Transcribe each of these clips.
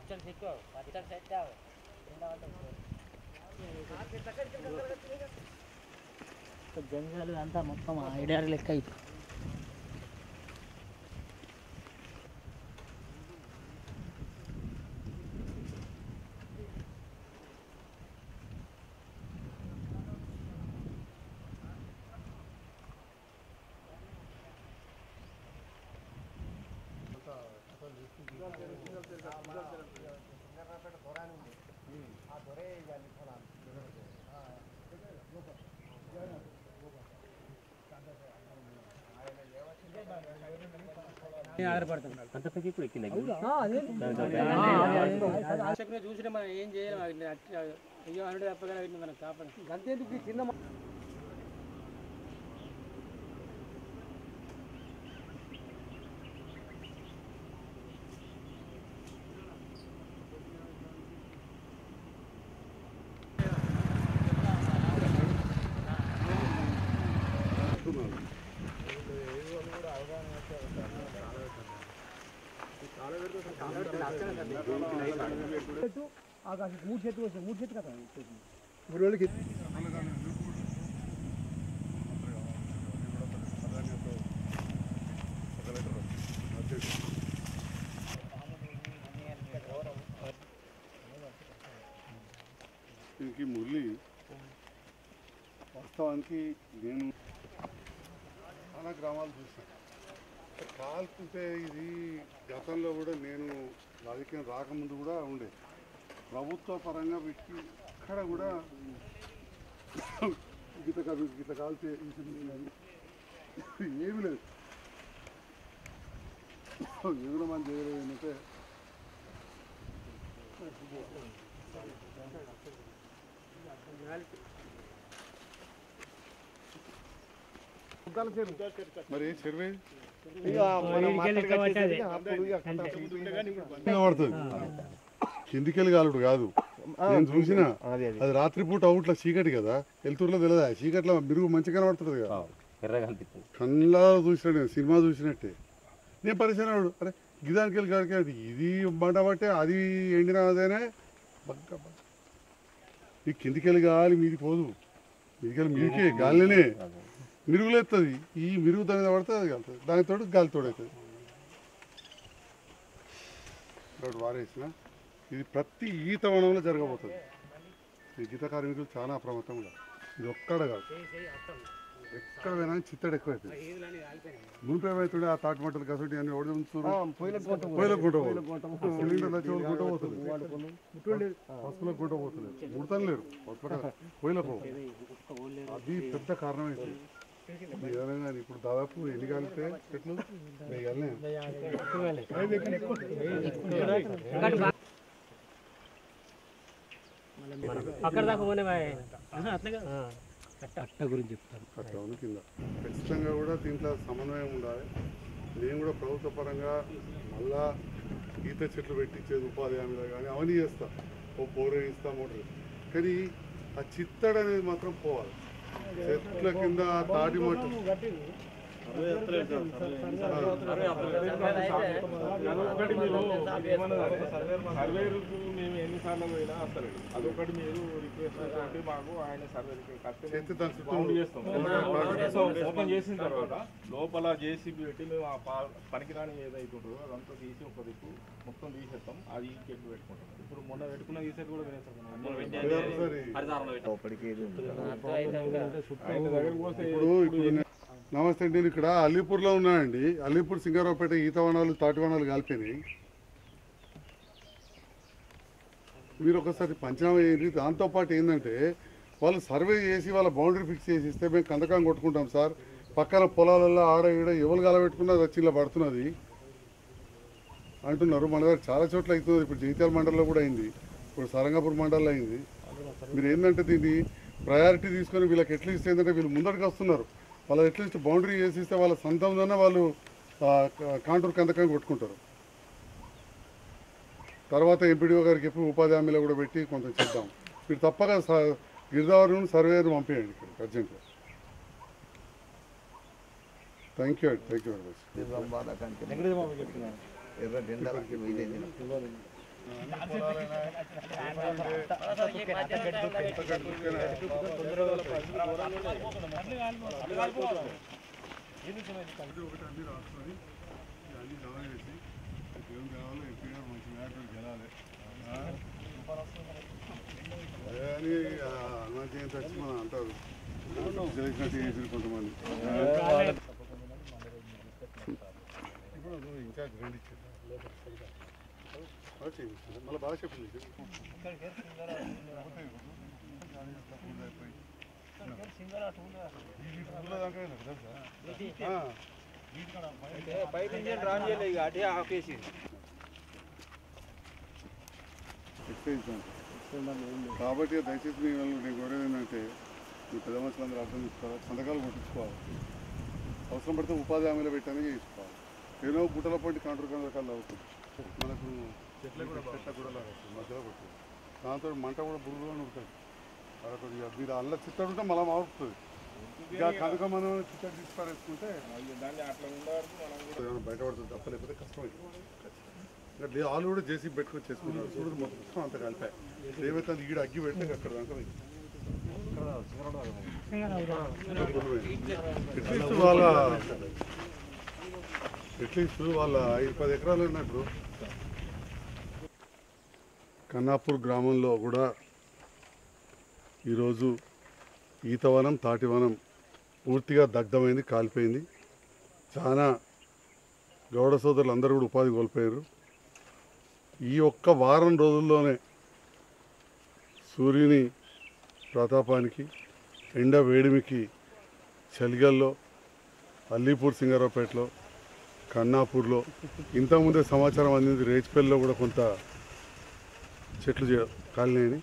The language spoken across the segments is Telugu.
పచ్చడి సిక్కు పచ్చడి సెట్ అవు జంగాలు అంతా మొత్తం ఐడియాలు లెక్క అయిపోయి చక్కగా చూసిన మనం ఏం చేయలేము అది అట్లా అయ్యో అనుడు తప్పగా వీటిని మనం కాపాడు అంతేందుకు కింద మూడు చేతులు వచ్చాయి మూడు చేతులు కదా దీనికి మురళి వాస్తవానికి నేను చాలా గ్రామాలు చూసాను కాల్పుంటే ఇది గతంలో కూడా నేను రాజకీయం రాకముందు కూడా ఉండే ప్రభుత్వ పరంగా పెట్టి ఇక్కడ కూడా గీత కాదు గీత కాల్చే ఇన్సిడెంట్ కానీ ఏమీ లేదు ఏదో మనం చేయలేదు ఏంటంటే మరి చెరువే పడుతుంది కిందికెళ్ళి కాలుడు కాదు నేను చూసిన అది రాత్రిపూట అవుట్ల చీకటి కదా వెళ్తుర్లో తెలియదా చీకట్లో మిరుగు మంచి కనబడుతుంది కదా కళ్ళ చూసినాడు నేను సినిమా చూసినట్టే నేను పరిచయం అన్నాడు అరే గిదానికి వెళ్ళి కాడికి అది ఇది బండ పట్టే అది ఎండిన అదేనే బగ్గ బగ్గ. ఈ కిందికెళ్ళి గాలి మీది పోదు మీదికెళ్ళి మీదికే గాలినే మిరుగులేస్తుంది ఈ మిరుగు దాని మీద పడితే అది కాలుతుంది దానితో గాలి తోడవుతుంది ఒకటి వారేసిన ఇది ప్రతి ఈత వనంలో జరగబోతుంది ఈ గీత కార్మికులు చాలా అప్రమత్తంగా ఇది ఒక్కడ కాదు ఎక్కడ పోయినా చిత్తడి ఎక్కువైపోయింది గుంపు ఏమవుతుండే ఆ తాటి మంటలు కసటి అన్ని ఓడి పొయ్యిలకు గుంట సిలిండర్ వచ్చి వాళ్ళు గుంట పోతుంది పసుపులకు గుంట పోతుంది ముడతలు లేరు పసుపు పొయ్యిలకు అది పెద్ద కారణం అయితే ఏదైనా ఇప్పుడు దాదాపు ఎన్ని కాలితే చెట్లు వేయాలనే అక్కడ దాకా పోనే అట్లా అట్ట గురించి చెప్తాను కట్టవను కింద ఖచ్చితంగా కూడా దీంట్లో సమన్వయం ఉండాలి నేను కూడా ప్రభుత్వ పరంగా మళ్ళా ఈత చెట్లు పెట్టించేది ఉపాధి హామీ మీద కానీ అవన్నీ చేస్తా ఓ పోరే ఇస్తా మోటార్ కానీ ఆ చిత్తడి అనేది మాత్రం పోవాలి చెట్ల కింద తాటి మట్టు సర్వేలకు మేము ఎన్నిసార్లు పోయినా వస్తారు అదొకటి మీరు రిక్వెస్ట్ తోటి మాకు ఆయన సర్వేకి కట్టి చేస్తే దాని చుట్టూ రౌండ్ చేస్తాం ఓపెన్ చేసిన తర్వాత లోపల జేసీబీ పెట్టి మేము ఆ పా- పనికిరాని ఏదైతుంటుందో అదంతా తీసి ఒక దిక్కు మొత్తం తీసేస్తాం అది ఈ చెట్టు పెట్టుకుంటాం ఇప్పుడు మొన్న పెట్టుకున్న తీసేది కూడా ఒకసారి ఆయన దగ్గరకు పోతే ఇప్పుడు ఇప్పుడు నే- నమస్తే అండి నేను ఇక్కడ అలీపూర్లో ఉన్నానండి అలీపూర్ సింగారావుపేట ఈత వనాలు తాటి వనాలు కలిపినాయి మీరు ఒకసారి పంచనామా చేయండి దాంతోపాటు ఏంటంటే వాళ్ళు సర్వే చేసి వాళ్ళ బౌండరీ ఫిక్స్ చేసి ఇస్తే మేము కందకం కొట్టుకుంటాం సార్ పక్కన పొలాలలో ఆడ ఈడ ఎవరు గలబెట్టుకున్నది వచ్చి ఇలా పడుతున్నది అంటున్నారు మన దగ్గర చాలా చోట్ల అవుతుంది ఇప్పుడు జగిత్యాల మండలంలో కూడా అయింది ఇప్పుడు సరంగాపూర్ మండలంలో అయింది మీరు ఏంటంటే దీన్ని ప్రయారిటీ తీసుకొని వీళ్ళకి ఎట్లీస్ట్ ఏంటంటే వీళ్ళు ముందరికి వస్తున్నారు వాళ్ళు అట్లీస్ట్ బౌండరీ చేసి ఇస్తే వాళ్ళ సొంతంలోనే వాళ్ళు ఆ, క- కాంటూర్ కందకం కొట్టుకుంటారు తర్వాత ఎంపీడీఓ గారికి చెప్పి ఉపాధి హామీలో కూడా పెట్టి కొంచెం చేద్దాం మీరు తప్పక స- గిరిదావరి సర్వేయర్ పంపించండి ఇక్కడ అర్జెంట్గా థ్యాంక్ యూ అండి థ్యాంక్ యూ వెరీ మచ్ అన్ని పొలాలైనా ఏమైంది? ఇది ఒకటి అన్ని రాసుకొని ఇది అన్ని జమ చేసి ఏం కావాలో ఎంపీ గారు మంచి మ్యాటర్ గెలాలి ఆ? అదే అని ఆ, హనుమాన్ జయంతి వచ్చి మనం అంటారు చేసినట్టు చేసి కొంతమంది ఇప్పుడు నువ్వు ఇన్ఛార్జ్ రెండు ఇచ్చారు మళ్ళీ బాగా చెప్పింది పైప్ ఇంజన్ రాన్ చేయలేదు ఇక అటే ఆపేసి కాబట్టి దయచేసి మీ వాళ్ళు నేను కోరేది ఏంటంటే మీ పెద్ద మనుషులందరూ అర్థం చేసుకోవాలి సంతకాలు కొట్టించుకోవాలి అవసరం పడితే ఉపాధి హామీలో పెట్టానే చేసుకోవాలి ఏదో గుట్టల పొంటి కాంట్రూ రకాలు అవుతుంది మనకు చెట్ల కూడా చెట్ల కూడా లాగొస్తుంది మధ్యలో కొట్టుతుంది దాంతో మంట కూడా బురుగులో ఉంటుంది అలా కొద్దిగా మీరు అల్ల చిత్తడు ఉంటే మళ్ళీ మారుతుంది ఇక కనుక మనం చిత్తడి తీసి పారేసుకుంటే దాన్ని అట్లా ఉండవరకు మనం ఏమైనా బయటపడుతుంది తప్ప లేకపోతే కష్టమైంది ఇంకా లే- వాళ్ళు కూడా జేసీ పెట్టుకొని చేసుకుంటారు చూడదు మొత్తం అంత కలిపాయి ఏమైతే అది ఈడ అగ్గి పెడితే అక్కడ దాకా పోయింది. అట్లీస్ట్ వాళ్ళ అట్లీస్ట్ వాళ్ళ ఐదు పది ఎకరాలు ఉన్నాయి బ్రో కన్నాపూర్ గ్రామంలో కూడా ఈరోజు ఈతవనం తాటివనం పూర్తిగా దగ్ధమైంది కాలిపోయింది చాలా గౌడ సోదరులు అందరూ కూడా ఉపాధి కోల్పోయారు ఈ ఒక్క వారం రోజుల్లోనే సూర్యుని ప్రతాపానికి ఎండ వేడిమికి చలిగల్లో అల్లీపూర్ సింగారావుపేటలో కన్నాపూర్లో ఇంతకుముందే సమాచారం అందింది రేచిపల్లిలో కూడా కొంత చెట్లు చే- కాలినాయని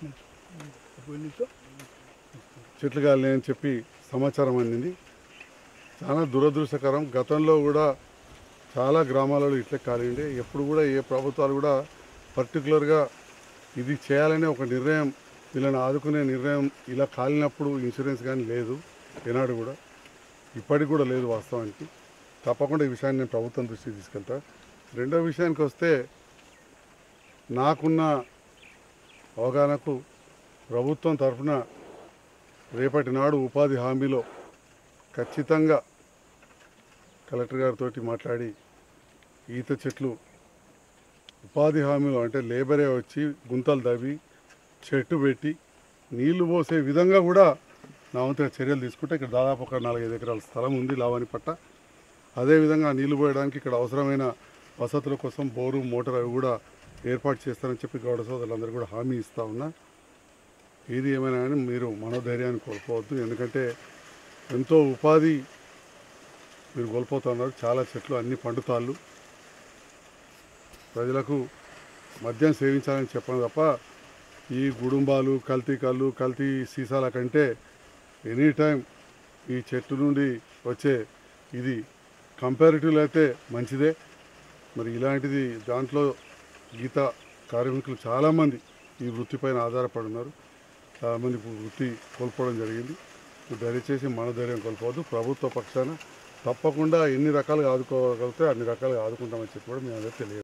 చెట్లు కాలినాయని చెప్పి సమాచారం అందింది చాలా దురదృష్టకరం గతంలో కూడా చాలా గ్రామాలలో ఇట్లే కాలిండే ఎప్పుడు కూడా ఏ ప్రభుత్వాలు కూడా పర్టికులర్గా ఇది చేయాలనే ఒక నిర్ణయం వీళ్ళని ఆదుకునే నిర్ణయం ఇలా కాలినప్పుడు ఇన్సూరెన్స్ కానీ లేదు ఏనాడు కూడా ఇప్పటికి కూడా లేదు వాస్తవానికి తప్పకుండా ఈ విషయాన్ని నేను ప్రభుత్వం దృష్టికి తీసుకెళ్తా రెండో విషయానికి వస్తే నాకున్న అవగాహనకు ప్రభుత్వం తరఫున రేపటి నాడు ఉపాధి హామీలో ఖచ్చితంగా కలెక్టర్ గారితో మాట్లాడి ఈత చెట్లు ఉపాధి హామీలు అంటే లేబరే వచ్చి గుంతలు తవ్వి చెట్టు పెట్టి నీళ్లు పోసే విధంగా కూడా నా వంతుగా చర్యలు తీసుకుంటే ఇక్కడ దాదాపు ఒక నాలుగైదు ఎకరాల స్థలం ఉంది లావని పట్ట అదేవిధంగా ఆ నీళ్లు పోయడానికి ఇక్కడ అవసరమైన వసతుల కోసం బోరు మోటార్ అవి కూడా ఏర్పాటు చేస్తారని చెప్పి గౌడ సోదరులందరూ కూడా హామీ ఇస్తా ఉన్నా ఏది ఏమైనా కానీ మీరు మనోధైర్యాన్ని కోల్పోవద్దు ఎందుకంటే ఎంతో ఉపాధి మీరు కోల్పోతున్నారు చాలా చెట్లు అన్ని పండుతాళ్ళు ప్రజలకు మద్యం సేవించాలని చెప్పడం తప్ప ఈ గుడుంబాలు కల్తీ కళ్ళు కల్తీ సీసాల కంటే ఎనీ టైం ఈ చెట్టు నుండి వచ్చే ఇది కంపారిటివ్లో అయితే మంచిదే మరి ఇలాంటిది దాంట్లో గీత కార్మికులు చాలామంది ఈ వృత్తిపైన ఆధారపడి ఉన్నారు చాలామంది ఇప్పుడు వృత్తి కోల్పోవడం జరిగింది దయచేసి మన ధైర్యం కోల్పోవద్దు ప్రభుత్వ పక్షాన తప్పకుండా ఎన్ని రకాలుగా ఆదుకోగలిగితే అన్ని రకాలుగా ఆదుకుంటామని చెప్పి కూడా మేము అదే తెలియదు